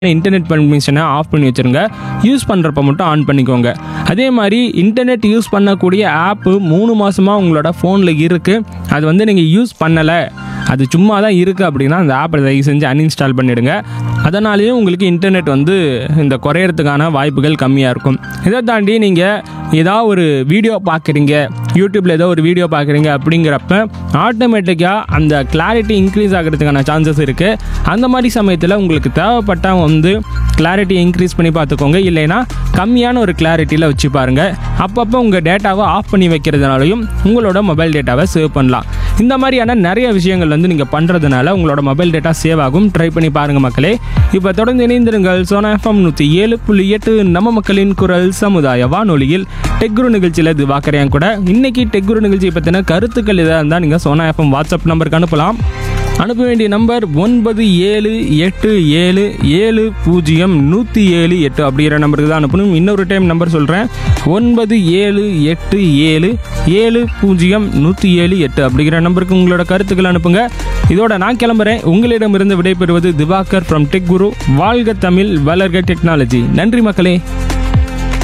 internet பர்மிஷனை of பண்ணி வச்சுருங்க use பண்ணுறப்ப மட்டும் ஆன் பண்ணிக்கோங்க அதே மாதிரி இன்டர்நெட் யூஸ் பண்ணக்கூடிய ஆப்பு மூணு மாதமாக உங்களோட ஃபோனில் இருக்குது அது வந்து நீங்கள் யூஸ் பண்ணலை அது சும்மா தான் இருக்குது அப்படின்னா அந்த ஆப்பை தயவு செஞ்சு அன்இன்ஸ்டால் பண்ணிவிடுங்க அதனாலேயும் உங்களுக்கு இன்டர்நெட் வந்து இந்த குறையறதுக்கான வாய்ப்புகள் கம்மியாக இருக்கும் இதை தாண்டி நீங்கள் ஏதாவது ஒரு வீடியோ பார்க்குறீங்க யூடியூப்பில் ஏதோ ஒரு வீடியோ பார்க்குறீங்க அப்படிங்கிறப்ப ஆட்டோமேட்டிக்காக அந்த கிளாரிட்டி இன்க்ரீஸ் ஆகிறதுக்கான சான்சஸ் இருக்குது அந்த மாதிரி சமயத்தில் உங்களுக்கு தேவைப்பட்டால் வந்து கிளாரிட்டி இன்க்ரீஸ் பண்ணி பார்த்துக்கோங்க இல்லைன்னா கம்மியான ஒரு கிளாரிட்டியில் வச்சு பாருங்கள் அப்பப்போ உங்கள் டேட்டாவை ஆஃப் பண்ணி வைக்கிறதுனாலையும் உங்களோட மொபைல் டேட்டாவை சேவ் பண்ணலாம் இந்த மாதிரியான நிறைய விஷயங்கள் வந்து நீங்கள் பண்ணுறதுனால உங்களோட மொபைல் டேட்டா சேவ் ஆகும் ட்ரை பண்ணி பாருங்கள் மக்களே இப்போ தொடர்ந்து இணைந்திருங்கள் சோனா எஃப்எம் நூற்றி ஏழு புள்ளி எட்டு நம்ம மக்களின் குரல் சமுதாய வானொலியில் டெக்குரு நிகழ்ச்சியில் இது வாக்கறையான் கூட இன்னைக்கு டெக்குரு நிகழ்ச்சியை பற்றின கருத்துக்கள் இதாக இருந்தால் நீங்கள் சோனா எஃப்எம் வாட்ஸ்அப் நம்பருக்கு அனுப்பலாம் அனுப்ப வேண்டிய நம்பர் ஒன்பது ஏழு எட்டு ஏழு ஏழு பூஜ்ஜியம் நூற்றி ஏழு எட்டு அப்படிங்கிற நம்பருக்கு தான் அனுப்பணும் இன்னொரு டைம் நம்பர் சொல்கிறேன் ஒன்பது ஏழு எட்டு ஏழு ஏழு பூஜ்ஜியம் நூற்றி ஏழு எட்டு அப்படிங்கிற நம்பருக்கு உங்களோட கருத்துக்கள் அனுப்புங்க இதோட நான் கிளம்புறேன் உங்களிடமிருந்து விடைபெறுவது திவாகர் ஃப்ரம் டெக் குரு வாழ்க தமிழ் வளர்க டெக்னாலஜி நன்றி மக்களே